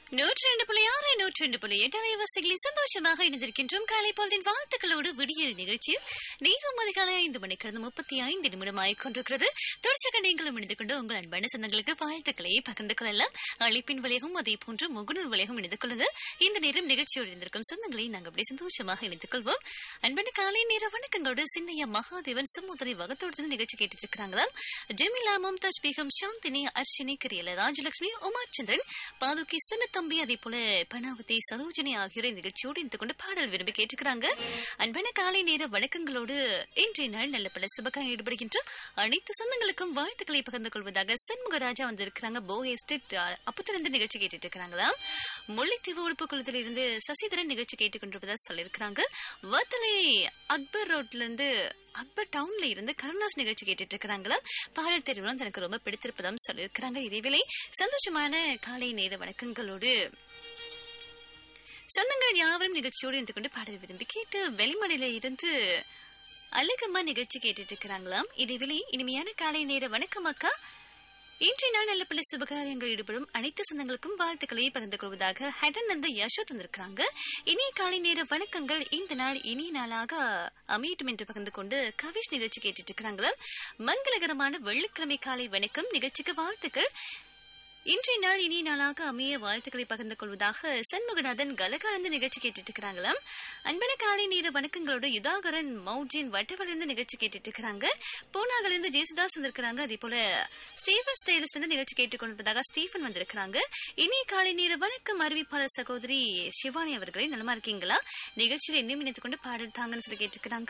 நூற்றி ரெண்டு புள்ளி ஆறு நூற்றி ரெண்டு புள்ளி எட்டு அலைவரிசைகளில் சந்தோஷமாக இணைந்திருக்கின்றோம் காலை பொழுதின் வாழ்த்துக்களோடு விடியல் நிகழ்ச்சியில் நேரம் அதிகாலை ஐந்து மணி கடந்த முப்பத்தி ஐந்து நிமிடம் ஆகிக்கொண்டிருக்கிறது தொடர்ச்சியாக நீங்களும் இணைந்து கொண்டு உங்கள் அன்பான சொந்தங்களுக்கு வாழ்த்துக்களை பகிர்ந்து கொள்ளலாம் அழைப்பின் வழியாகவும் அதே போன்று முகநூல் வழியாகவும் இணைந்து கொள்ளுங்க இந்த நேரம் நிகழ்ச்சியோடு இருந்திருக்கும் சொந்தங்களை நாங்கள் அப்படி சந்தோஷமாக இணைத்துக் கொள்வோம் அன்பான காலை நேர வணக்கங்களோடு சின்னையா மகாதேவன் சமுதிரை வகத்தோடு நிகழ்ச்சி கேட்டுட்டு இருக்கிறாங்களாம் ஜெமிலா மும்தாஜ் பேகம் சாந்தினி அர்ஷினி கரியல ராஜலட்சுமி உமாச்சந்திரன் பாதுகி சின்னத்தம்பி அதே போல பனாவதி சரோஜினி ஆகியோரை நிகழ்ச்சியோடு இருந்து கொண்டு பாடல் விரும்பி கேட்டுக்கிறாங்க அன்பான காலை நேர வணக்கங்களோடு இன்றைய நாள் நல்ல பல சுபகாரம் ஈடுபடுகின்ற அனைத்து சொந்தங்களுக்கும் வாழ்த்துக்களை பகிர்ந்து கொள்வதாக சண்முகராஜா வந்திருக்கிறாங்க போ எஸ்டேட் அப்பத்திலிருந்து நிகழ்ச்சி கேட்டுட்டு இருக்கிறாங்களாம் முல்லைத்தீவு உறுப்பு குளத்தில் இருந்து சசிதரன் நிகழ்ச்சி கேட்டுக்கொண்டிருப்பதா சொல்லியிருக்கிறாங்க வத்தலை அக்பர் ரோட்ல இருந்து அக்பர் டவுன்ல இருந்து கருணாஸ் நிகழ்ச்சி கேட்டுட்டு இருக்கிறாங்களா பாடல் தெரிவிலும் தனக்கு ரொம்ப பிடித்திருப்பதாம் சொல்லியிருக்கிறாங்க இதேவேளை சந்தோஷமான காலை நேர வணக்கங்களோடு சொந்தங்கள் யாவரும் நிகழ்ச்சியோடு இருந்து கொண்டு பாடல் விரும்பி கேட்டு வெளிமடையில இருந்து அழகம்மா நிகழ்ச்சி கேட்டுட்டு இருக்கிறாங்களாம் இதேவேளை இனிமையான காலை நேர வணக்கம் அக்கா இன்றைய நாள் நல்ல பல சுபகாரியங்கள் ஈடுபடும் அனைத்து சொந்தங்களுக்கும் வாழ்த்துக்களை பகிர்ந்து கொள்வதாக ஹெடன் வந்து யசோத் வந்திருக்கிறாங்க இனிய காலை நேர வணக்கங்கள் இந்த நாள் இனிய நாளாக அமையட்டும் என்று பகிர்ந்து கொண்டு கவிஷ் நிகழ்ச்சி கேட்டுட்டு இருக்கிறாங்களா மங்களகரமான வெள்ளிக்கிழமை காலை வணக்கம் நிகழ்ச்சிக்கு வாழ்த்துக்கள் இன்றைய நாள் இனிய நாளாக அமைய வாழ்த்துக்களை பகிர்ந்து கொள்வதாக சண்முகநாதன் கலகாலந்து நிகழ்ச்சி கேட்டுட்டு இருக்கிறாங்களாம் அன்பன காலை நேர வணக்கங்களோட யுதாகரன் மௌஜின் வட்டவலிருந்து நிகழ்ச்சி கேட்டுட்டு இருக்கிறாங்க பூனாவிலிருந்து ஜேசுதாஸ் வந்திருக்கிறாங்க அதே போல ஸ்டீஃபன் ஸ்டைலிஸ்ட் இருந்து நிகழ்ச்சி கேட்டுக்கொண்டிருப்பதாக ஸ்டீஃபன் வந்திருக்கிறாங்க இனிய காலை நேர வணக்கம் அறிவிப்பாளர் சகோதரி சிவானி அவர்களே நலமா இருக்கீங்களா நிகழ்ச்சியில் இன்னும் இணைத்துக் கொண்டு பாடல் தாங்கன்னு சொல்லி கேட்டிருக்கிறாங்க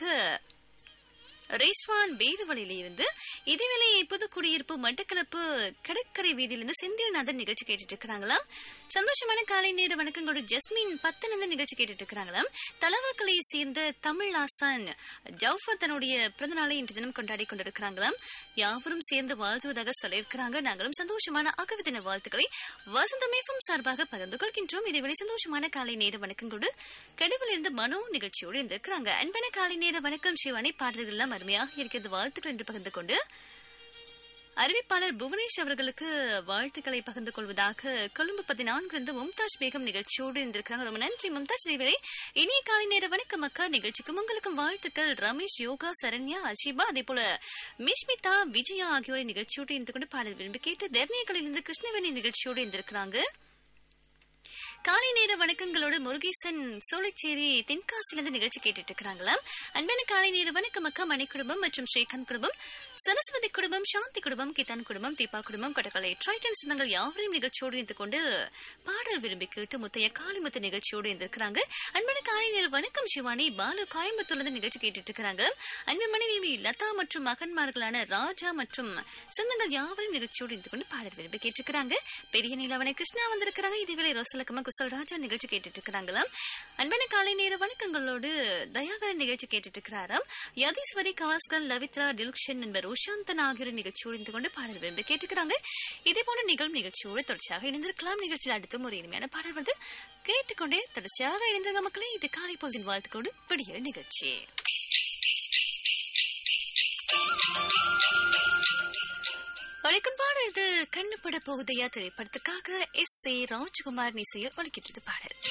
ரேஸ்வான் வேறுவழியில இருந்து இதேவேளை புதுக்குடியிருப்பு மட்டக்களப்பு கடற்கரை வீதியிலிருந்து செந்தில்நாதன் நிகழ்ச்சி கேட்டுட்டு இருக்கிறாங்களாம் சந்தோஷமான காலை நேர வணக்கங்களோட ஜஸ்மின் பத்தனந்த நிகழ்ச்சி கேட்டுட்டு இருக்கிறாங்களாம் தலவாக்கலையை சேர்ந்த தமிழ் ஆசான் ஜவுஃபர் தன்னுடைய பிறந்தநாளை இன்று தினம் கொண்டாடி கொண்டிருக்கிறாங்களாம் யாவரும் சேர்ந்து வாழ்த்துவதாக சொல்லியிருக்கிறாங்க நாங்களும் சந்தோஷமான அகவு தின வாழ்த்துக்களை வசந்தமேஃபும் சார்பாக பகிர்ந்து கொள்கின்றோம் இதேவேளை சந்தோஷமான காலை நேர வணக்கங்களோடு கடவுளிலிருந்து மனோ நிகழ்ச்சியோடு இருந்திருக்கிறாங்க அன்பான காலை நேர வணக்கம் சிவானி பாடல்கள் எல்லாம் அருமையாக இருக்கிறது வாழ்த்துக்கள் என்று பகிர்ந்து கொண்டு அறிவிப்பாளர் புவனேஷ் அவர்களுக்கு வாழ்த்துக்களை பகிர்ந்து கொள்வதாக கொழும்பு பதினான்கிலிருந்து மும்தாஜ் பேகம் நிகழ்ச்சியோடு இருந்திருக்கிறாங்க ரொம்ப நன்றி மும்தாஜ் தேவரை இனிய காலை நேர வணக்கம் அக்கா நிகழ்ச்சிக்கும் உங்களுக்கும் வாழ்த்துக்கள் ரமேஷ் யோகா சரண்யா அஜிபா அதே போல மிஷ்மிதா விஜயா ஆகியோரை நிகழ்ச்சியோடு இருந்து கொண்டு பாடல் விரும்பி கேட்டு தர்ணியகளிலிருந்து கிருஷ்ணவேணி நிகழ்ச்சியோடு இருந்திருக்கிறாங்க காலை நேர வணக்கங்களோடு முருகேசன் சோலைச்சேரி தென்காசிலிருந்து நிகழ்ச்சி கேட்டுட்டு இருக்கிறாங்களாம் அன்பான காலை நேர வணக்கம் அக்கா மணி குடும்பம் மற்றும் ஸ்ரீகாந்த் குடும்பம் சரஸ்வதி குடும்பம் சாந்தி குடும்பம் கிதான் குடும்பம் தீபா குடும்பம் கொடக்கலை ட்ரைட்டன் சொந்தங்கள் யாவரையும் நிகழ்ச்சியோடு இருந்து கொண்டு பாடல் விரும்பி கேட்டு முத்தைய காளிமுத்து நிகழ்ச்சியோடு இருந்திருக்கிறாங்க அன்பான காலை நேர வணக்கம் சிவானி பாலு கோயம்புத்தூர்ல நிகழ்ச்சி கேட்டுட்டு இருக்கிறாங்க அன்பு மனைவி லதா மற்றும் மகன்மார்களான ராஜா மற்றும் சொந்தங்கள் யாவரையும் நிகழ்ச்சியோடு இருந்து கொண்டு பாடல் விரும்பி கேட்டிருக்கிறாங்க பெரிய நீலவனை கிருஷ்ணா வந்திருக்கிறாங்க இதுவேளை ரோசலக்கமா குசல் ராஜா நிகழ்ச்சி கேட்டுட்டு இருக்கிறாங்களாம் அன்பான காலை நேர வணக்கங்களோடு தயாகரன் நிகழ்ச்சி கேட்டுட்டு இருக்கிறாராம் யதீஸ்வரி கவாஸ்கர் லவித்ரா டிலுக்ஷன் என்பர் உஷாந்தன் ஆகியோர் நிகழ்ச்சியோடு இருந்து கொண்டு பாடல் விரும்பி கேட்டுக்கிறாங்க இதே போல நிகழும் நிகழ்ச்சியோடு தொடர்ச்சியாக இணைந்திருக்கலாம் நிகழ்ச்சியில் அடுத்தும் ஒரு இனிமையான பாடல் வந்து கேட்டுக்கொண்டே தொடர்ச்சியாக இணைந்திருக்க மக்களே இது காலை பொழுதின் வாழ்த்துக்கோடு விடியல் நிகழ்ச்சி ஒழிக்கும் பாடல் இது கண்ணுப்பட போகுதையா திரைப்படத்துக்காக எஸ் ஏ ராஜ்குமார் இசையில் ஒழிக்கின்றது பாடல்